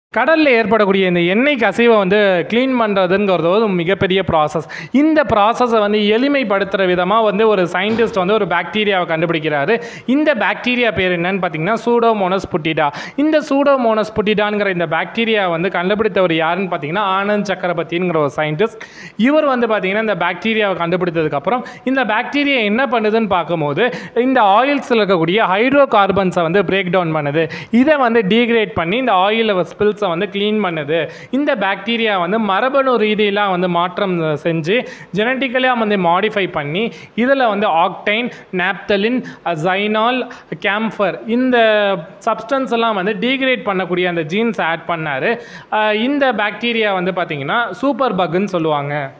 கடலில் ஏற்படக்கூடிய இந்த எண்ணெய் கசிவை வந்து க்ளீன் பண்ணுறதுங்கிறது ஒரு மிகப்பெரிய ப்ராசஸ் இந்த ப்ராசஸை வந்து எளிமைப்படுத்துகிற விதமாக வந்து ஒரு சயின்டிஸ்ட் வந்து ஒரு பாக்டீரியாவை கண்டுபிடிக்கிறாரு இந்த பாக்டீரியா பேர் என்னன்னு பார்த்தீங்கன்னா சூடோமோனஸ் புட்டிடா இந்த சூடோமோனஸ் புட்டிடாங்கிற இந்த பாக்டீரியா வந்து கண்டுபிடித்தவர் யாருன்னு பார்த்தீங்கன்னா ஆனந்த் சக்கரவர்த்திங்கிற ஒரு சயின்டிஸ்ட் இவர் வந்து பார்த்தீங்கன்னா இந்த பாக்டீரியாவை கண்டுபிடித்ததுக்கப்புறம் இந்த பாக்டீரியா என்ன பண்ணுதுன்னு பார்க்கும்போது இந்த ஆயில்ஸில் இருக்கக்கூடிய ஹைட்ரோ கார்பன்ஸை வந்து பிரேக் டவுன் பண்ணுது இதை வந்து டீக்ரேட் பண்ணி இந்த ஆயில் ஸ்பில்ஸை வந்து க்ளீன் பண்ணுது இந்த பாக்டீரியா வந்து மரபணு ரீதியெலாம் வந்து மாற்றம் செஞ்சு ஜெனட்டிக்கலாக வந்து மாடிஃபை பண்ணி இதில் வந்து ஆக்டைன் நாப்தலின் ஜைனால் கேம்ஃபர் இந்த சப்ஸ்டன்ஸ் எல்லாம் வந்து டீக்ரேட் பண்ணக்கூடிய அந்த ஜீன்ஸ் ஆட் பண்ணார் இந்த பாக்டீரியா வந்து பார்த்திங்கன்னா சூப்பர் பக்குன்னு சொல்லுவாங்க